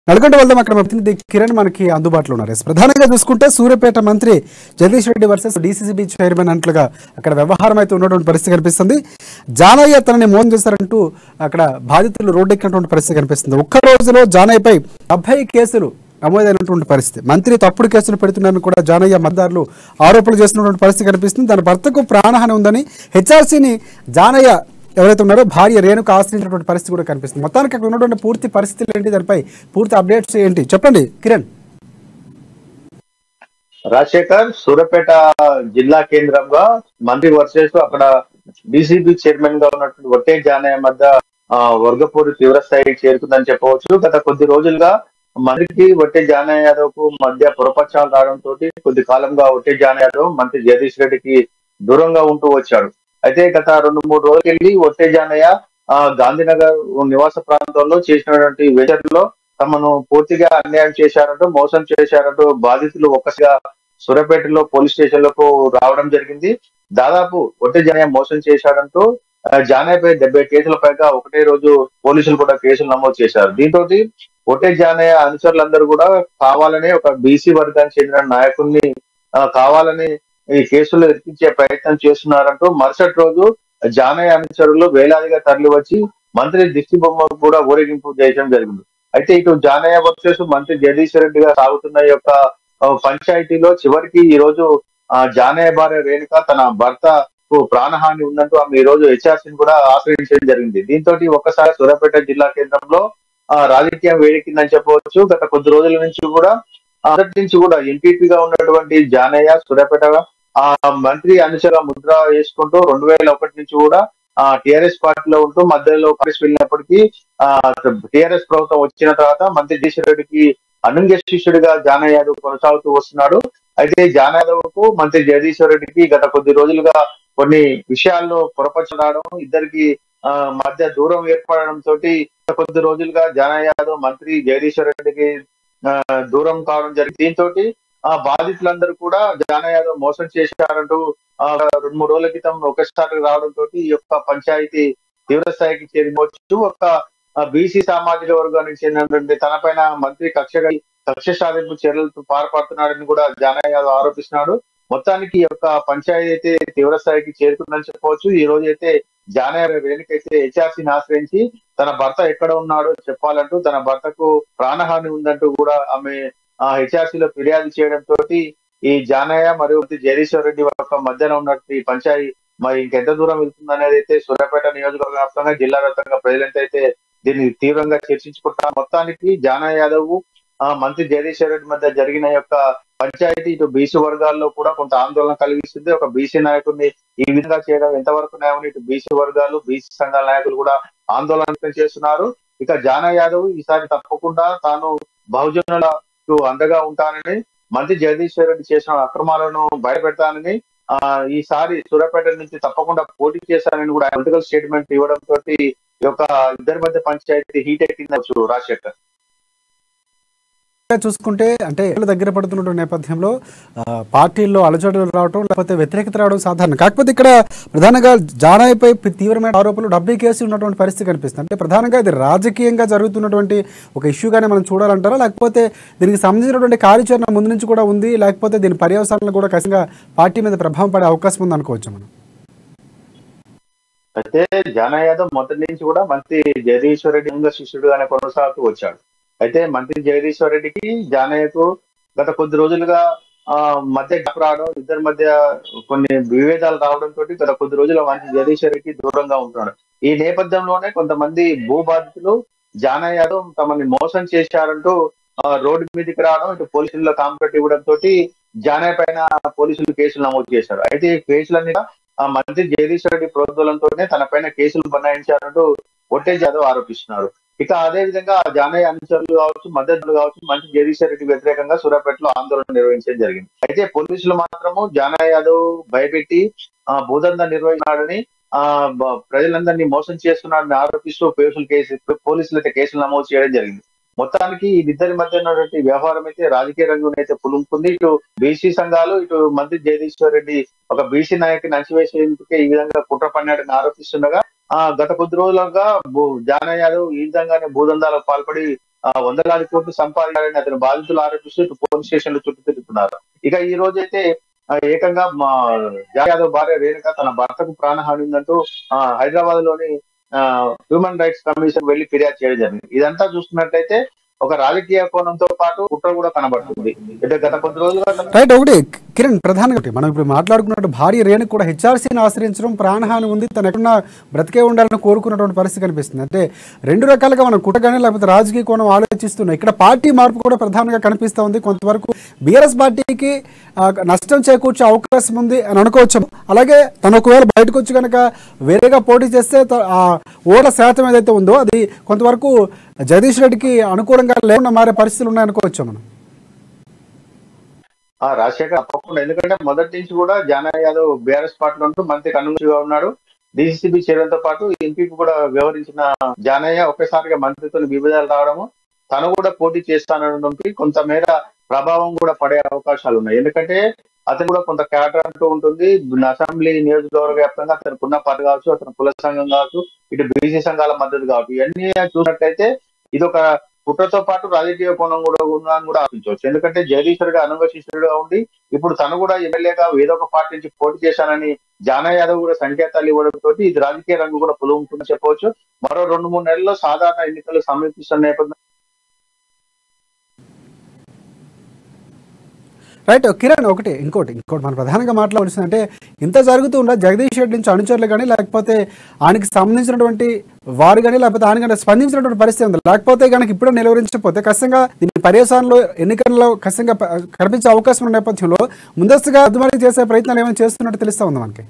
నల్గొండ వెళ్దాం అక్కడ మా ప్రతినిధి కిరణ్ మనకి అందుబాటులో ఉన్నారు ఎస్, ప్రధానంగా చూసుకుంటే సూర్యాపేట మంత్రి Jagadish Reddy versus DCCB chairman అన్నట్లుగా అక్కడ వ్యవహారం అయితే ఉన్నటువంటి పరిస్థితి కనిపిస్తుంది జానయ్య తనని మోసం చేశారంటూ అక్కడ బాధితులు రోడ్డెక్కినటువంటి పరిస్థితి కనిపిస్తుంది ఒక్క రోజులో జానయ్యపై డెబ్బై కేసులు నమోదైనటువంటి పరిస్థితి మంత్రి తప్పుడు కేసులు పెడుతున్నారని కూడా జానయ్య మద్దతులు ఆరోపణలు చేస్తున్నటువంటి పరిస్థితి కనిపిస్తుంది తన భర్తకు ప్రాణహాని ఉందని హెచ్ఆర్సీని జానయ్య ఎవరైతే ఉన్నారో భార్య రేణుకు ఆశ్రయించినటువంటి పరిస్థితి కూడా కనిపిస్తుంది మొత్తానికి అక్కడ ఉన్నటువంటి పూర్తి పరిస్థితులు ఏంటి దానిపై పూర్తి అప్డేట్స్ ఏంటి చెప్పండి కిరణ్ రాజశేఖర్ సూర్యాపేట జిల్లా కేంద్రంగా మంత్రి వర్సెస్ అక్కడ డీసీబీ చైర్మన్ గా ఉన్నటువంటి ఒట్టే జానయ్య మధ్య ఆ, వర్గపోరు తీవ్ర స్థాయికి చేరుకుందని చెప్పవచ్చు గత కొద్ది రోజులుగా మంత్రికి ఒట్టే జానయ్య యాదవ్ కు మధ్య పురపక్షాలు రావడంతో కొద్ది కాలంగా ఒట్టే జానయ్య యాదవ్ మంత్రి జగదీష్ రెడ్డికి దూరంగా ఉంటూ వచ్చాడు అయితే గత రెండు మూడు రోజులకెళ్ళి ఒట్టే జానయ్య ఆ, గాంధీనగర్ నివాస ప్రాంతంలో చేసినటువంటి వెచర్లో తమను పూర్తిగా అన్యాయం చేశారంటూ మోసం చేశారంటూ బాధితులు ఒక్కసారిగా సూర్యాపేటలో పోలీస్ స్టేషన్ లకు రావడం జరిగింది దాదాపు ఒట్టి జానయ్య మోసం చేశాడంటూ ఆ, జానయ్యపై డెబ్బై కేసుల పైగా ఒకటే రోజు పోలీసులు కూడా కేసులు నమోదు చేశారు దీంతో ఒట్టే జానయ్య అనుచరులందరూ కూడా కావాలని ఒక బీసీ వర్గానికి చెందిన నాయకుడిని ఆ, కావాలని ఈ కేసులు ఎత్తించే ప్రయత్నం చేస్తున్నారంటూ మరుసటి రోజు జానయ్య అనుచరులు వేలాదిగా తరలి వచ్చి మంత్రి దిష్టి బొమ్మకు కూడా ఊరేగింపు చేయడం జరిగింది అయితే ఇటు జానయ్య వర్సెస్ మంత్రి జగదీష్ రెడ్డి గా సాగుతున్న ఈ యొక్క ఆ, పంచాయతీలో చివరికి ఈ రోజు ఆ, జానయ్య భార్య రేణుక తన భర్తకు ప్రాణహాని ఉందంటూ ఆమె ఈ రోజు హెచ్ఆర్సీని కూడా ఆశ్రయించడం జరిగింది దీంతో ఒక్కసారి సూర్యాపేట జిల్లా కేంద్రంలో ఆ, రాజకీయం వేడెక్కిందని చెప్పవచ్చు గత కొద్ది రోజుల నుంచి కూడా మొదటి నుంచి కూడా ఎంపీపీగా ఉన్నటువంటి జానయ్య సూర్యాపేట ఆ మంత్రి అనుచర ముద్ర వేసుకుంటూ రెండు వేల ఒకటి నుంచి కూడా ఆ టిఆర్ఎస్ పార్టీలో ఉంటూ మధ్యలో కాంగ్రెస్ వెళ్ళినప్పటికీ ఆ టిఆర్ఎస్ ప్రభుత్వం వచ్చిన తర్వాత మంత్రి జగదీశ్వర్ రెడ్డికి అనుంగ శిష్యుడిగా జానయ్య యాదవ్ కొనసాగుతూ వస్తున్నాడు అయితే జాన యాదవ్ కు మంత్రి జగదీశ్వర్ రెడ్డికి గత కొద్ది రోజులుగా కొన్ని విషయాల్లో పొరపచ్చు రావడం ఇద్దరికి ఆ మధ్య దూరం ఏర్పడడం తోటి గత కొద్ది రోజులుగా జాన యాదవ్ మంత్రి జగదీశ్వర్ రెడ్డికి ఆ, దూరం కావడం జరిగింది దీంతో ఆ బాధితులందరూ కూడా జాన యాదవ్ మోసం చేశారంటూ ఆ, రెండు మూడు రోజుల క్రితం ఒకసారి రావడం తోటి ఈ యొక్క పంచాయతీ తీవ్ర స్థాయికి చేరుకోవచ్చు ఒక బీసీ సామాజిక వర్గానికి చెందినటువంటి తనపైన మంత్రి కక్ష కక్ష సాధింపు చర్యలతో పాల్పడుతున్నాడని కూడా జానయ్య యాదవ్ ఆరోపిస్తున్నాడు మొత్తానికి ఈ యొక్క పంచాయతీ అయితే తీవ్ర స్థాయికి చేరుకుందని చెప్పవచ్చు ఈ రోజు అయితే జానయ్య రేణుకైతే హెచ్ఆర్సీని ఆశ్రయించి తన భర్త ఎక్కడ ఉన్నాడో చెప్పాలంటూ తన భర్తకు ప్రాణహాని ఉందంటూ కూడా ఆమె ఆ హెచ్ఆర్సీలో ఫిర్యాదు చేయడం తోటి ఈ జానయ్య మరియు జగదీశ్వర్ రెడ్డి యొక్క మధ్యన ఉన్నటువంటి ఈ పంచాయతీ మరి ఇంకెంత దూరం వెళ్తుంది అనేది అయితే సూర్యాపేట నియోజకవర్గ వ్యాప్తంగా జిల్లా వ్యాప్తంగా ప్రజలంతా అయితే దీన్ని తీవ్రంగా చర్చించుకుంటారు మొత్తానికి జానా యాదవ్ ఆ మంత్రి జగదీశ్వర్ రెడ్డి మధ్య జరిగిన యొక్క పంచాయతీ ఇటు బీసీ వర్గాల్లో కూడా కొంత ఆందోళన కలిగిస్తుంది ఒక బీసీ నాయకుడిని ఈ విధంగా చేయడం ఎంతవరకు న్యాయం ఇటు బీసీ వర్గాలు బీసీ సంఘాల నాయకులు కూడా ఆందోళన వ్యక్తం చేస్తున్నారు ఇక జానా యాదవ్ ఈసారి తప్పకుండా తాను బహుజనులకు అండగా ఉంటానని మంత్రి జగదీశ్వర్ రెడ్డి చేసిన అక్రమాలను బయటపెడతానని ఆ ఈసారి సూర్యాపేట నుంచి తప్పకుండా పోటీ చేశానని కూడా పొలిటికల్ స్టేట్మెంట్ ఇవ్వడం తోటి ఈ యొక్క ఇద్దరి మధ్య పంచాయతీ హీట్ ఎక్కింది రాజశేఖర్ చూసుకుంటే అంటే ఎన్నికల దగ్గర పడుతున్న నేపథ్యంలో ఆ, పార్టీల్లో అలజడులు రావడం లేకపోతే వ్యతిరేకత రావడం సాధారణం కాకపోతే ఇక్కడ ప్రధానంగా జానాయిపై తీవ్రమైన ఆరోపణలు డబ్బీ కేసు ఉన్నటువంటి పరిస్థితి కనిపిస్తుంది అంటే ప్రధానంగా ఇది రాజకీయంగా జరుగుతున్నటువంటి ఒక ఇష్యూగానే మనం చూడాలంటారా లేకపోతే దీనికి సంబంధించినటువంటి కార్యాచరణ ముందు నుంచి కూడా ఉంది లేకపోతే దీని పర్యవసానాలు కూడా ఖచ్చితంగా పార్టీ మీద ప్రభావం పడే అవకాశం ఉంది అనుకోవచ్చు మనం అయితే జానా యాదవ్ మొదటి నుంచి కూడా మంత్రి జగదీశ్వర్ రెడ్డి ఇంకా శిష్యుడుగానే కొనసాగుతూ వచ్చాడు అయితే మంత్రి జగదీశ్వర్ రెడ్డికి జానయ్యకు గత కొద్ది రోజులుగా ఆ మధ్య గ్యాప్ రావడం ఇద్దరి మధ్య కొన్ని విభేదాలు రావడం తోటి గత కొద్ది రోజుల మంత్రి జగదీశ్వర్ రెడ్డి దూరంగా ఉంటున్నాడు ఈ నేపథ్యంలోనే కొంతమంది భూ బాధితులు జానయ్య యాదవ్ తమని మోసం చేశారంటూ ఆ, రోడ్డు మీదకి రావడం ఇటు పోలీసుల్లో కాంప్లైంట్ ఇవ్వడం తోటి జానయ్య పైన పోలీసులు కేసులు నమోదు చేశారు అయితే ఈ కేసులన్నీ ఆ మంత్రి జగదీశ్వర్ రెడ్డి ప్రోద్బలంతోనే తన పైన కేసులు బనాయించారంటూ ఒట్టే జాదవ్ ఆరోపిస్తున్నారు ఇక అదే విధంగా జానయ్య అనుచరులు కావచ్చు మద్దతులు కావచ్చు మంత్రి జగదీశ్వర్ రెడ్డి వ్యతిరేకంగా సూర్యాపేటలో ఆందోళన నిర్వహించడం జరిగింది అయితే పోలీసులు మాత్రము జానయ్య యాదవ్ భయపెట్టి ఆ భూదందా నిర్వహించాడని ఆ బ- ప్రజలందరినీ మోసం చేస్తున్నాడని ఆరోపిస్తూ పోలీసులు కేసు పోలీసులు అయితే కేసులు నమోదు చేయడం జరిగింది మొత్తానికి వీరిద్దరి మధ్య ఉన్నటువంటి వ్యవహారం అయితే రాజకీయ రంగం అయితే పులుముకుంది ఇటు బీసీ సంఘాలు ఇటు మంత్రి జగదీశ్వర్ రెడ్డి ఒక బీసీ నాయకుని అణచివేసేందుకే ఈ విధంగా కుట్ర పన్నాడని ఆరోపిస్తుండగా ఆ గత కొద్ది రోజులుగా భూ- జానా యాదవ్ ఈ విధంగానే భూదందాలకు పాల్పడి ఆ, వందలాది కోట్లు సంపాదించాలని అతని బాధితులు ఆరోపిస్తూ ఇటు పోలీస్ స్టేషన్ లో చుట్టూ తిరుగుతున్నారు ఇక ఈ రోజైతే ఆ, ఏకంగా మా జాయ్ యాదవ్ భార్య రేణుక తన భర్తకు ప్రాణహాని ఉందంటూ ఆ, హైదరాబాద్ లోని హ్యూమన్ రైట్స్ కమిషన్ వెళ్లి ఫిర్యాదు చేయడం జరిగింది ఇదంతా చూస్తున్నట్లయితే ఒక రాజకీయ కోణంతో పాటు కుట్ర కూడా కనబడుతుంది అంటే గత కొద్ది రోజులుగా తన- రైట్ ఒకటి కిరణ్ ప్రధానంగా ఒకటి మనం ఇప్పుడు మాట్లాడుకున్నట్టు భార్య రేణు కూడా హెచ్ఆర్సీని ఆశ్రయించడం ప్రాణహాని ఉంది తను ఎక్కడున్నా బ్రతికే ఉండాలని కోరుకున్నటువంటి పరిస్థితి కనిపిస్తుంది అంటే రెండు రకాలుగా మనం కుటగానే లేకపోతే రాజకీయ కోణం ఆలోచిస్తున్నాం ఇక్కడ పార్టీ మార్పు కూడా ప్రధానంగా కనిపిస్తూ ఉంది కొంతవరకు బీఆర్ఎస్ పార్టీకి ఆ, నష్టం చేకూర్చే అవకాశం ఉంది అని అనుకోవచ్చు అలాగే తను ఒకవేళ బయటకు వచ్చి కనుక వేరేగా పోటీ చేస్తే త- ఆ ఓట్ల శాతం ఏదైతే ఉందో అది కొంతవరకు జగదీష్ రెడ్డికి అనుకూలంగా లేకుండా మారే పరిస్థితులు ఉన్నాయనుకోవచ్చు మనం ఆ రాజశేఖర్ తప్పకుండా ఎందుకంటే మొదటి నుంచి కూడా జానా యాదవ్ బీఆర్ఎస్ పార్టీలో ఉంటూ మంత్రికి అనుమతిగా ఉన్నాడు డిసిసిబి చైర్మన్ తో పాటు ఎంపీకి కూడా వ్యవహరించిన జానయ్య ఒకేసారిగా మంత్రితో విభేదాలు రావడము తను కూడా పోటీ చేస్తానడంకి కొంతమేర ప్రభావం కూడా పడే అవకాశాలు ఉన్నాయి ఎందుకంటే అతను కూడా కొంత క్యాడర్ అంటూ ఉంటుంది అసెంబ్లీ నియోజకవర్గ వ్యాప్తంగా అతనికి ఉన్న పార్టీ కావచ్చు అతని కుల సంఘం కావచ్చు ఇటు బీసీ సంఘాల మద్దతు కావచ్చు ఇవన్నీ చూసినట్లయితే ఇది ఒక కుట్రతో పాటు రాజకీయ కోణం కూడా ఉందా అని కూడా ఆలోచించవచ్చు ఎందుకంటే జగదీశ్వరుడు అనుగ శిష్యుడుగా ఉండి ఇప్పుడు తను కూడా ఎమ్మెల్యేగా ఏదో ఒక పార్టీ నుంచి పోటీ చేశానని జానా యాదవ్ కూడా సంకేతాలు ఇవ్వడంతో ఇది రాజకీయ రంగు కూడా పొలువు ఉంటుందని చెప్పవచ్చు మరో రెండు మూడు నెలల్లో సాధారణ ఎన్నికలు సమీపిస్తున్న నేపథ్యంలో రైట్ కిరణ్ ఒకటి ఇంకోటి ఇంకోటి మనం ప్రధానంగా మాట్లాడాల్సింది అంటే ఇంత జరుగుతూ ఉన్న జగదీష్ రెడ్డి నుంచి అనుచరులు కానీ లేకపోతే ఆయనకి సంబంధించినటువంటి వారు కానీ లేకపోతే ఆయన కానీ స్పందించినటువంటి పరిస్థితి ఉంది లేకపోతే కనుక ఇప్పుడు నిలువరించకపోతే ఖచ్చితంగా దీని పర్యవసానంలో ఎన్నికల్లో ఖచ్చితంగా ప- కనిపించే అవకాశం ఉన్న నేపథ్యంలో ముందస్తుగా అదుమరి చేసే ప్రయత్నాలు ఏమైనా చేస్తున్నట్టు తెలుస్తా ఉంది మనకి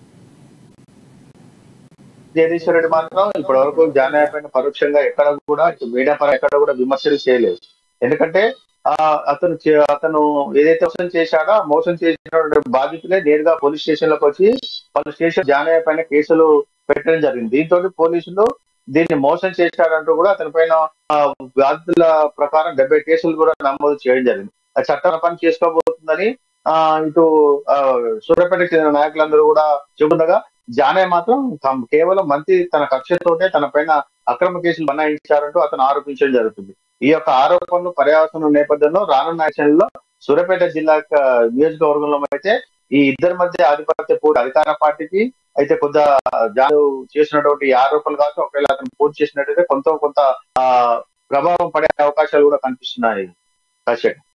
జగదీశ్వర్ రెడ్డి మాత్రం ఇప్పటి వరకు జానయ్య పైన పరోక్షంగా ఎక్కడ కూడా మీడియా పరంగా ఎక్కడ కూడా విమర్శలు చేయలేదు ఎందుకంటే ఆ అతను చే- అతను ఏదైతే మోసం చేశాడో ఆ మోసం చేసిన బాధితులే నేరుగా పోలీస్ స్టేషన్ లోకి వచ్చి వాళ్ళ స్టేషన్ జానయ్య పైన కేసులు పెట్టడం జరిగింది దీంతో పోలీసులు దీన్ని మోసం చేశాడంటూ కూడా అతని పైన ఆ, బాధితుల ప్రకారం డెబ్బై కేసులు కూడా నమోదు చేయడం జరిగింది ఆ చట్టం పని చేసుకోబోతుందని ఆ ఇటు ఆ, సూర్యాపేటకు చెందిన నాయకులందరూ కూడా చెబుతుండగా జానయ్య మాత్రం తమ- కేవలం మంత్రి తన కక్షతోటే తన పైన అక్రమ కేసులు బనాయించారంటూ అతను ఆరోపించడం జరుగుతుంది ఈ యొక్క ఆరోపణలు పర్యావసనం నేపథ్యంలో రానున్న ఎలక్షన్లలో సూర్యాపేట జిల్లా క- నియోజకవర్గంలో అయితే ఈ ఇద్దరి మధ్య ఆధిపత్య పోటీ అధికార పార్టీకి అయితే కొంత జాను చేసినటువంటి ఈ ఆరోపణలు కావచ్చు ఒకవేళ అతను పూర్తి చేసినట్టయితే కొంత కొంత ఆ ప్రభావం పడే అవకాశాలు కూడా కనిపిస్తున్నాయి కశ్యప్